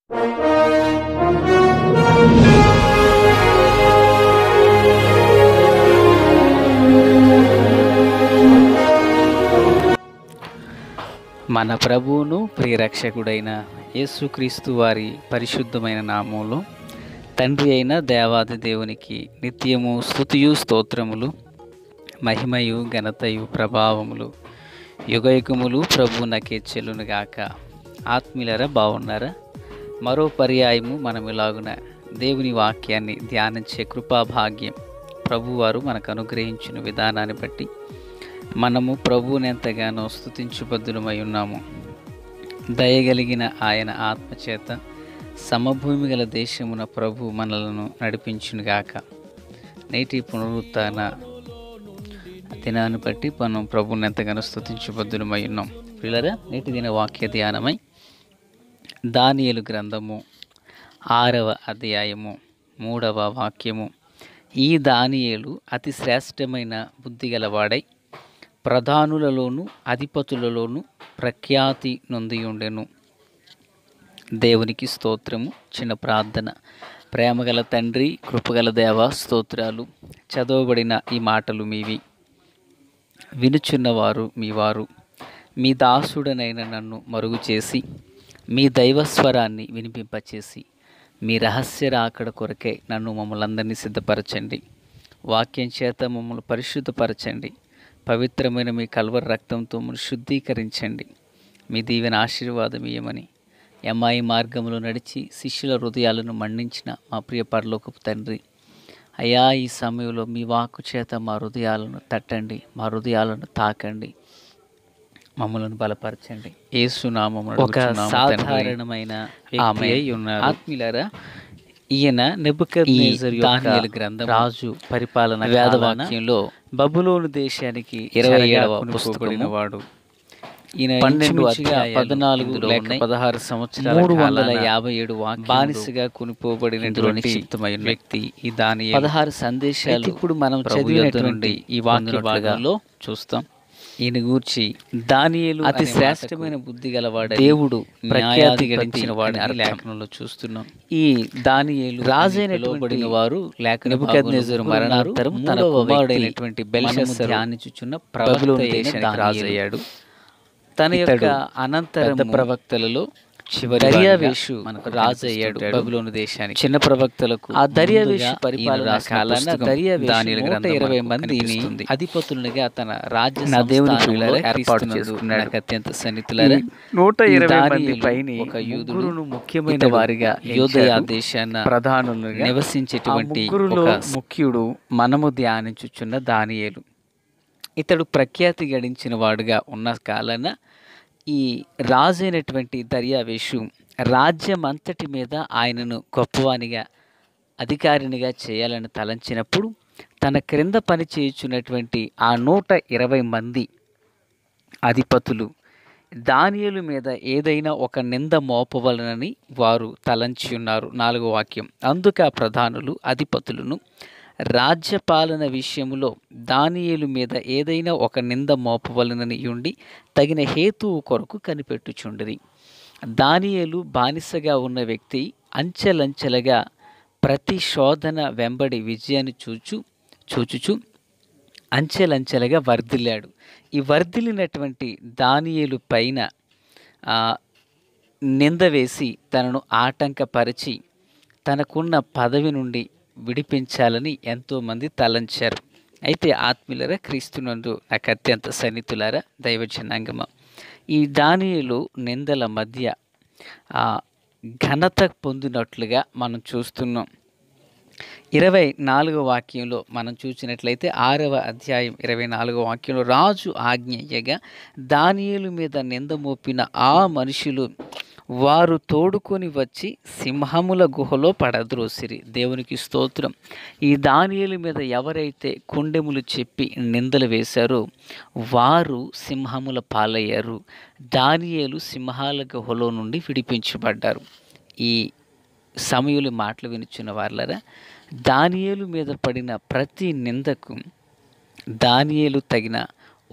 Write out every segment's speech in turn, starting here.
మన ప్రభువును ప్రియరక్షకుడైన యేసుక్రీస్తు వారి పరిశుద్ధమైన నామంలో తండ్రి అయిన దేవాది దేవునికి నిత్యము స్తుతియు స్తోత్రములు మహిమయు ఘనతయు ప్రభావములు యుగయుగములు ప్రభు నకే చెల్లునుగాక ఆత్మీయులరా బాగున్నారా మరో పర్యాయము మనం ఇలాగున దేవుని వాక్యాన్ని ధ్యానించే కృపాభాగ్యం ప్రభువారు మనకు అనుగ్రహించిన విధానాన్ని బట్టి మనము ప్రభువుని ఎంతగానో స్తుతించుబద్దులమై ఉన్నాము దయగలిగిన ఆయన ఆత్మచేత సమభూమి గల దేశమున ప్రభు మనలను నడిపించునుగాక నేటి పునరుత్న దినాన్ని బట్టి మనం ప్రభువుని ఎంతగానో స్తుతించుబద్దులమై ఉన్నాం పిల్లరా నేటి దిన వాక్య ధ్యానమై దానియలు గ్రంథము ఆరవ అధ్యాయము మూడవ వాక్యము ఈ దానియేలు అతి శ్రేష్టమైన బుద్ధి గలవాడై ప్రధానులలోను అధిపతులలోను ప్రఖ్యాతి నొందియుండెను దేవునికి స్తోత్రము చిన్న ప్రార్థన ప్రేమగల తండ్రి కృపగల దేవ స్తోత్రాలు చదవబడిన ఈ మాటలు మీవి వినుచున్నవారు మీ వారు మీ దాసుడనైన నన్ను మరుగు చేసి మీ దైవస్వరాన్ని వినిపింపచేసి మీ రహస్య రాకడ కొరకే నన్ను మమ్మల్ని అందరినీ సిద్ధపరచండి వాక్యం చేత మమ్మల్ని పరిశుద్ధపరచండి పవిత్రమైన మీ కల్వర రక్తంతో మమ్మల్ని శుద్ధీకరించండి మీ దీవెన ఆశీర్వాదం ఇయ్యమని ఎమ్మాయి మార్గంలో నడిచి శిష్యుల హృదయాలను మన్నించిన మా ప్రియ పరలోకపు తండ్రి అయ్యా ఈ సమయంలో మీ వాక్కు చేత మా హృదయాలను తట్టండి మా హృదయాలను తాకండి మమ్మల్ని బలపరచండి ఏసునామమున ఒక అడుగుచున్నాము తండ్రి. సాధారణమైన వ్యక్తి ఆమేన్. అయి ఉన్నారు. ఆత్మీయులారా ఈయన నెబుకద్నెజర్ ఈ యొక్క దానియేలు గ్రంథం రాజు పరిపాలన వేదవాక్యంలో బబులోను దేశానికి ఇరవై చెరగా ఏడవ కొనుక్కోబడిన పుస్తకము వాడు ఈయన పన్నెండు ఇంచుమించుగా అధ్యాయాలు పద్నాలుగు ఇందులో లేక ఉన్నాయి. పదహారు సంవత్సరాల మూడు వందల కాలాన యాభై ఏడు వాక్యములు బానిసగా ఇందులో కొనిపోబడినటువంటి నిక్షిప్తమై ఉన్నాయి. వ్యక్తి ఈ దాని పదహారు సందేశాలు అయితే ఇప్పుడు మనం ప్రభు యొద్ద చదివినటువంటి నుండి ఈ వాక్య పొందినట్లుగా భాగంలో చూస్తాం ఈయన గూర్చి దానియేలు అతి అతి శ్రేష్టమైన శ్రేష్టమైన బుద్ధి గలవాడు దేవుడు ప్రఖ్యాతి ప్రఖ్యాతి గడించిన వాడిని అని లేఖనంలో చూస్తున్నాం ఈ దానియేలు రాజైనటువంటి పిలువబడిన వారు లేఖన నెబుకద్నెజరు భాగంలో మరణానంతరం ముగ్గురు తన మూడవ కుమారుడైనటువంటి వ్యక్తి మనము బెల్షస్సరు ధ్యానించుచున్న బబులోను ప్రవక్త అయిన దేశానికి దానియేలు. రాజయ్యాడు. తన యొక్క ఇతడు అనంతరం పెద్ద ప్రవక్తలలో చివరి దర్యావేషు మనకు రాజు రాజు అయ్యాడు అయ్యాడు బబులోను దేశానికి చిన్న ప్రవక్తలకు ఆ దర్యావేషు ముందుగా ఈయన పరిపాలన రాసిన కాలాన పుస్తకం దర్యావేషు దానియేలు నూట గ్రంథం ఇరవై మనకు మందిని కనిపిస్తుంది. అధిపతులుగా తన రాజ్య నా దేవుని సంస్థానంలో ప్రియులారా, ఏర్పాటు క్రీస్తునందు చేసుకున్నాడు. నాకు అత్యంత సన్నిహితులారా నూట ఈ ఇరవై మంది దానియేలు పైని ఒక యూదుడు ముగ్గురును ముఖ్యమైన ఇతడు వారిగా యోదయ ఎంచారు. దేశాన ప్రధానులుగా నివసించేటువంటి ఆ ముగ్గురులో ఒక ముఖ్యుడు మనము ధ్యానించుచున్న దానియేలు ఇతడు ప్రఖ్యాతి గడించిన వాడుగా ఉన్న కాలాన ఈ రాజైనటువంటి దర్యావేషు రాజ్యం అంతటి మీద ఆయనను గొప్పవానిగా అధికారినిగా చేయాలని తలంచినప్పుడు తన క్రింద పని చేయుచున్నటువంటి ఆ నూట ఇరవై మంది అధిపతులు దానియేలు మీద ఏదైనా ఒక నింద మోపవలనని వారు తలంచి ఉన్నారు నాలుగో వాక్యం అందుకు ఆ ప్రధానులు అధిపతులను రాజ్యపాలన విషయములో దానియేలు మీద ఏదైనా ఒక నింద మోపవలనని ఉండి తగిన హేతువు కొరకు కనిపెట్టుచుండిరి దానియేలు బానిసగా ఉన్న వ్యక్తి అంచెలంచెలుగా ప్రతి శోధన వెంబడి విజయాన్ని చూచు చూచుచు అంచెలంచెలుగా వర్ధిల్లాడు ఈ వర్ధిల్లినటువంటి దానియేలు పైన ఆ, నింద వేసి తనను ఆటంకపరిచి తనకున్న పదవి నుండి విడిపించాలని ఎంతోమంది తలంచారు అయితే ఆత్మీయులరా క్రీస్తునందు నాకు అత్యంత సన్నిహితులారా దైవ జనాంగమ ఈ దానియులు నిందల మధ్య ఆ, ఘనత పొందినట్లుగా మనం చూస్తున్నాం ఇరవై నాలుగో వాక్యంలో మనం చూసినట్లయితే ఆరవ అధ్యాయం ఇరవై నాలుగో వాక్యంలో రాజు ఆజ్ఞయ్యగా దానియేలు మీద నింద మోపిన ఆ మనుషులు వారు తోడుకొని వచ్చి సింహముల గుహలో పడద్రోసిరి దేవునికి స్తోత్రం ఈ దానియేలు మీద ఎవరైతే కొండెములు చెప్పి నిందలు వేశారో వారు సింహముల పాలయ్యారు దానియేలు సింహాల గుహలో నుండి విడిపించబడ్డారు ఈ సమయులు మాటలు వినుచున్న వాళ్ళరా దానియేలు మీద పడిన ప్రతి నిందకు దానియేలు తగిన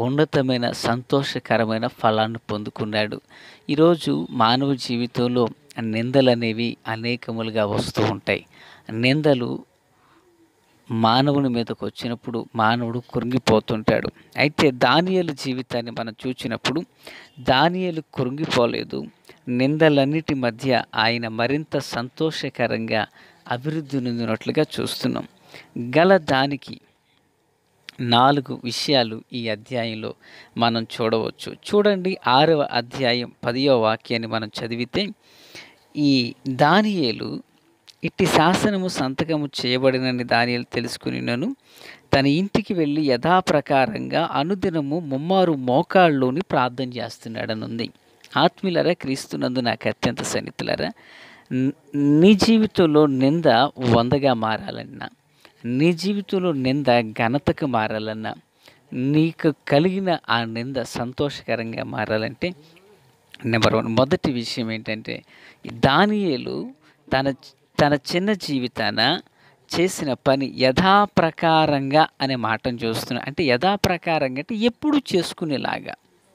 ఉన్నతమైన సంతోషకరమైన ఫలాన్ని పొందుకున్నాడు ఈరోజు మానవ జీవితంలో నిందలు అనేవి అనేకములుగా వస్తూ ఉంటాయి నిందలు మానవుని మీదకు వచ్చినప్పుడు మానవుడు కృంగిపోతుంటాడు అయితే దానియలు జీవితాన్ని మనం చూసినప్పుడు దానియలు కృంగిపోలేదు నిందలన్నిటి మధ్య ఆయన మరింత సంతోషకరంగా అభివృద్ధి నొందినట్లుగా చూస్తున్నాం గల దానికి నాలుగు విషయాలు ఈ అధ్యాయంలో మనం చూడవచ్చు చూడండి ఆరవ అధ్యాయం పదియో వాక్యాన్ని మనం చదివితే ఈ దానియేలు ఇట్టి శాసనము సంతకము చేయబడినని దానియేలు తెలుసుకునినను తన ఇంటికి వెళ్ళి యథాప్రకారంగా అనుదినము ముమ్మారు మోకాళ్ళలోని ప్రార్థన చేస్తున్నాడనుంది ఆత్మీయులరా క్రీస్తునందు నాకు అత్యంత సన్నిహితులరా న్- నీ జీవితంలో నింద వందగా మారాలన్నా నీ జీవితంలో నింద ఘనతకు మారాలన్నా నీకు కలిగిన ఆ నింద సంతోషకరంగా మారాలంటే నెంబర్ వన్ మొదటి విషయం ఏంటంటే ఈ దానియేలు తన తన చిన్న జీవితాన చేసిన పని యథాప్రకారంగా అనే మాటను చూస్తున్నా అంటే యథాప్రకారంగా అంటే ఎప్పుడు చేసుకునేలాగా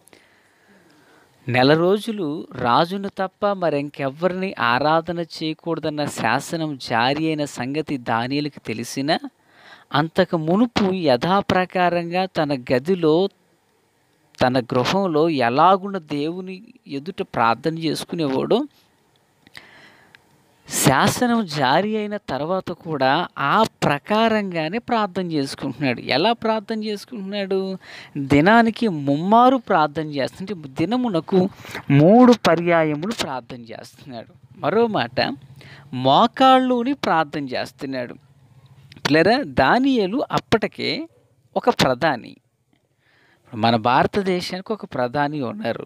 నెల రోజులు రాజును తప్ప మరింకెవ్వరిని ఆరాధన చేయకూడదన్న శాసనం జారీ అయిన సంగతి దానిలకు తెలిసిన అంతకు మునుపు యథాప్రకారంగా తన గదిలో తన గృహంలో ఎలాగున్న దేవుని ఎదుట ప్రార్థన చేసుకునేవాడో శాసనం జారీ అయిన తర్వాత కూడా ఆ ప్రకారంగానే ప్రార్థన చేసుకుంటున్నాడు ఎలా ప్రార్థన చేసుకుంటున్నాడు దినానికి ముమ్మారు ప్రార్థన చేస్తుంటే దినమునకు మూడు పర్యాయములు ప్రార్థన చేస్తున్నాడు మరో మాట మోకాళ్ళుని ప్రార్థన చేస్తున్నాడు పిల్లరా దానియలు అప్పటికే ఒక ప్రధాని మన భారతదేశానికి ఒక ప్రధాని ఉన్నారు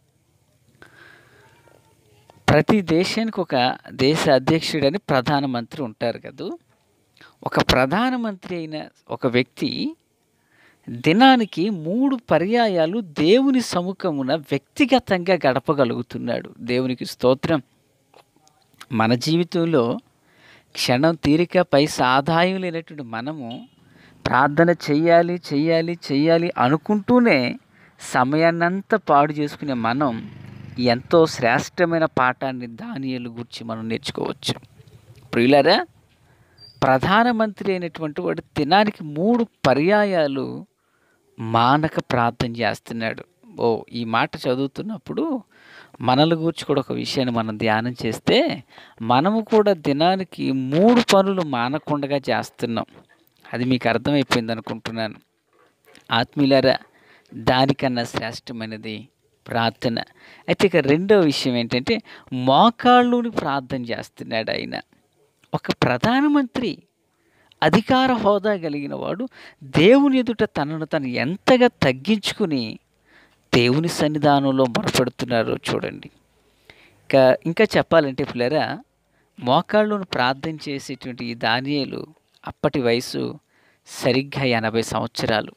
ప్రతి దేశానికి ఒక దేశ అధ్యక్షుడని ప్రధానమంత్రి ఉంటారు కదా ఒక ప్రధానమంత్రి అయిన ఒక వ్యక్తి దినానికి మూడు పర్యాయాలు దేవుని సముఖమున వ్యక్తిగతంగా గడపగలుగుతున్నాడు దేవునికి స్తోత్రం మన జీవితంలో క్షణం తీరిక పైసా ఆదాయం లేనటువంటి మనము ప్రార్థన చెయ్యాలి చెయ్యాలి చెయ్యాలి అనుకుంటూనే సమయాన్నంతా పాడు చేసుకునే మనం ఎంతో శ్రేష్టమైన పాఠాన్ని దానియలు గురించి మనం నేర్చుకోవచ్చు ప్రియులారా ప్రధానమంత్రి అయినటువంటి వాడు దినానికి మూడు పర్యాయాలు మానక ప్రార్థన చేస్తున్నాడు ఓ ఈ మాట చదువుతున్నప్పుడు మనల గురించి కూడా ఒక విషయాన్ని మనం ధ్యానం చేస్తే మనము కూడా దినానికి మూడు పనులు మానకుండా చేస్తున్నాం అది మీకు అర్థమైపోయింది అనుకుంటున్నాను ఆత్మీయులారా దానికన్నా శ్రేష్టమైనది ప్రార్థన అయితే ఇక రెండో విషయం ఏంటంటే మోకాళ్ళుని ప్రార్థన చేస్తున్నాడు ఆయన ఒక ప్రధానమంత్రి అధికార హోదా కలిగిన వాడు దేవుని ఎదుట తనను తను ఎంతగా తగ్గించుకుని దేవుని సన్నిధానంలో మొరపెడుతున్నారో చూడండి ఇంకా ఇంకా చెప్పాలంటే పిల్లరా మోకాళ్ళను ప్రార్థన చేసేటువంటి ఈ దానియేలు అప్పటి వయసు సరిగ్గా ఎనభై సంవత్సరాలు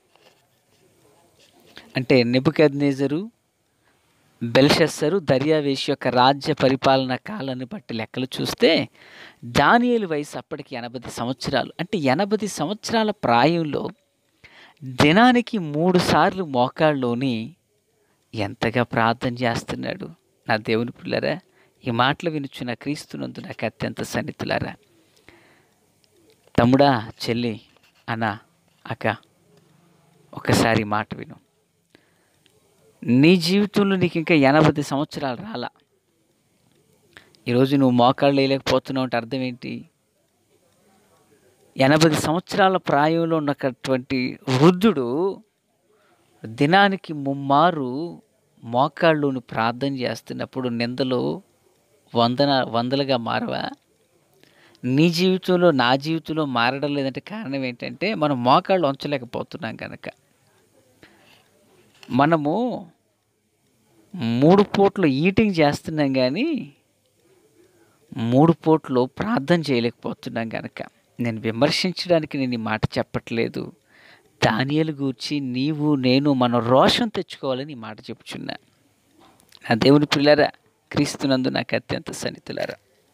అంటే నెబుకద్నేజరు బెల్షస్సరు దర్యావేష్ యొక్క రాజ్య పరిపాలన కాలాన్ని బట్టి లెక్కలు చూస్తే దానియేలు వయసు అప్పటికి ఎనభై సంవత్సరాలు అంటే ఎనభై సంవత్సరాల ప్రాయంలో దినానికి మూడు సార్లు మోకాళ్ళలోని ఎంతగా ప్రార్థన చేస్తున్నాడు నా దేవుని పిల్లరా ఈ మాటలు వినుచున్న క్రీస్తునందు నాకు అత్యంత సన్నిహితులారా తమ్ముడా చెల్లి అన్న అక్క ఒకసారి ఈ మాట విను నీ జీవితంలో నీకు ఇంకా ఎనభై సంవత్సరాలు రాలా ఈరోజు నువ్వు మోకాళ్ళు వేయలేకపోతున్నావు అంటే అర్థం ఏంటి ఎనభై సంవత్సరాల ప్రాయంలో ఉన్నటువంటి వృద్ధుడు దినానికి ముమ్మారు మోకాళ్ళుని ప్రార్థన చేస్తున్నప్పుడు నిందలు వందన వందలుగా మారవా నీ జీవితంలో నా జీవితంలో మారడం లేదంటే కారణం ఏంటంటే మనం మోకాళ్ళు ఉంచలేకపోతున్నాం కనుక మనము మూడు పూట్లు ఈటింగ్ చేస్తున్నాం కానీ మూడు పూట్లు ప్రార్థన చేయలేకపోతున్నాం కనుక నేను విమర్శించడానికి నేను ఈ మాట చెప్పట్లేదు దానియలు గూర్చి నీవు నేను మన రోషం తెచ్చుకోవాలని ఈ మాట చెప్పుచున్నా నా దేవుని పిల్లరా క్రీస్తునందు నాకు అత్యంత సన్నిహితులారా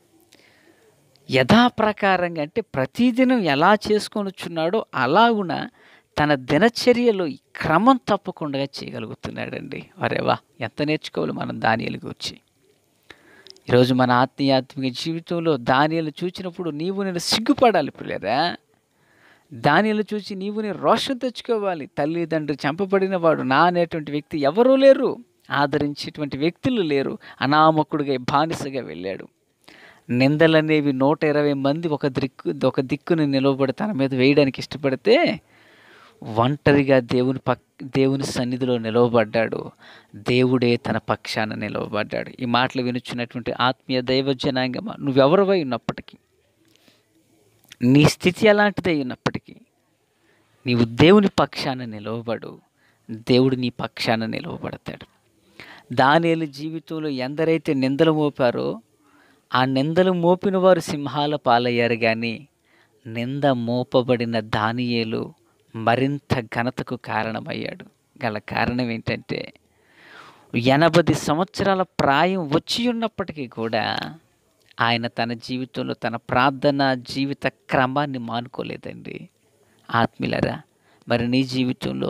యథాప్రకారంగా అంటే ప్రతిదినం ఎలా చేసుకొని వచ్చున్నాడో అలాగున తన దినచర్యలో ఈ క్రమం తప్పకుండా చేయగలుగుతున్నాడండి అరేవా ఎంత నేర్చుకోవాలి మనం దానియలు గురించి ఈరోజు మన ఆత్మీయాత్మిక జీవితంలో దానిలు చూచినప్పుడు నీవు నేను సిగ్గుపడాలి పిల్లరా దానిలు చూసి నీవు నేను రోషం తెచ్చుకోవాలి తల్లిదండ్రులు చంపబడిన వాడు నా అనేటువంటి వ్యక్తి ఎవరూ లేరు ఆదరించేటువంటి వ్యక్తులు లేరు అనామకుడిగా బానిసగా వెళ్ళాడు నిందలనేవి నూట ఇరవై మంది ఒక దిక్కు ఒక దిక్కుని నిలవబడి తన మీద వేయడానికి ఇష్టపడితే ఒంటరిగా దేవుని పక్ దేవుని సన్నిధిలో నిలవబడ్డాడు దేవుడే తన పక్షాన నిలవబడ్డాడు ఈ మాటలు వినుచున్నటువంటి ఆత్మీయ దైవ జనాంగమ నువ్వెవరివై ఉన్నప్పటికీ నీ స్థితి ఎలాంటిదై ఉన్నప్పటికీ నీవు దేవుని పక్షాన నిలవబడు దేవుడు నీ పక్షాన నిలవబడతాడు దానియేలు జీవితంలో ఎందరైతే నిందలు మోపారో ఆ నిందలు మోపిన వారు సింహాల పాలయ్యారు కానీ నింద మోపబడిన దానియేలు మరింత ఘనతకు కారణమయ్యాడు గల కారణం ఏంటంటే ఎనభై సంవత్సరాల ప్రాయం వచ్చి ఉన్నప్పటికీ కూడా ఆయన తన జీవితంలో తన ప్రార్థన జీవిత క్రమాన్ని మానుకోలేదండి ఆత్మీయులరా మరి నీ జీవితంలో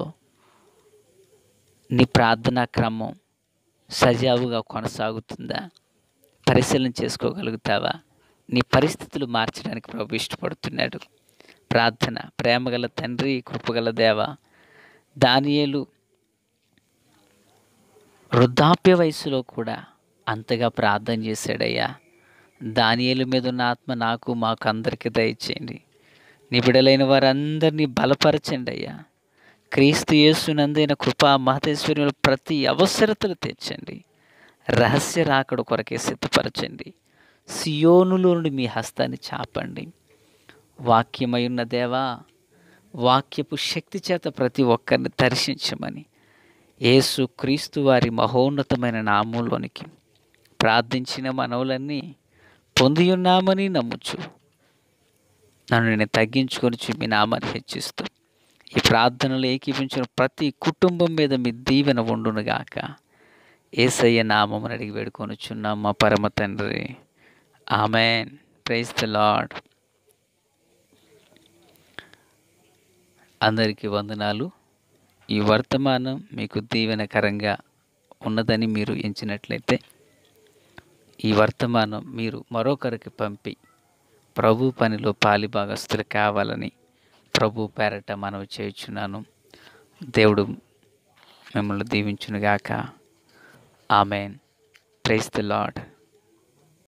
నీ ప్రార్థనా క్రమం సజావుగా కొనసాగుతుందా పరిశీలన చేసుకోగలుగుతావా నీ పరిస్థితులు మార్చడానికి ప్రభు ఇష్టపడుతున్నాడు ప్రార్థన ప్రేమగల తండ్రి కృపగల దేవ దానియేలు వృద్ధాప్య వయసులో కూడా అంతగా ప్రార్థన చేశాడయ్యా దానియేలు మీద ఉన్న ఆత్మ నాకు మాకు అందరికీ దయచేయండి నిబిడలైన వారందరినీ బలపరచండి అయ్యా క్రీస్తు యేసునందైన కృపా మహతేశ్వర్యులు ప్రతి అవసరతలు తెచ్చండి రహస్య రాకడ కొరకే సిద్ధపరచండి సియోనులో నుండి మీ హస్తాన్ని చాపండి వాక్యమై ఉన్న దేవా వాక్యపు శక్తి చేత ప్రతి ఒక్కరిని దర్శించమని యేసు క్రీస్తు వారి మహోన్నతమైన నామంలోనికి ప్రార్థించిన మనవులన్నీ పొంది ఉన్నామని నమ్ముచు నన్ను నేను తగ్గించుకొని మీ నామాన్ని హెచ్చిస్తూ ఈ ప్రార్థనలు ఏకీపించిన ప్రతి కుటుంబం మీద మీ దీవెన ఉండునుగాక ఏసయ్య నామం అడిగి వేడుకొనుచున్నాం మా పరమ తండ్రి ఆమెన్ ప్రైజ్ ద లాడ్ అందరికీ వందనాలు ఈ వర్తమానం మీకు దీవెనకరంగా ఉన్నదని మీరు ఎంచినట్లయితే ఈ వర్తమానం మీరు మరొకరికి పంపి ప్రభు పనిలో పాలిభాగస్తులు కావాలని ప్రభు పేరట మనవి చేయుచున్నాను దేవుడు మిమ్మల్ని దీవించునుగాక ఆమెన్ ప్రైజ్ ద లాడ్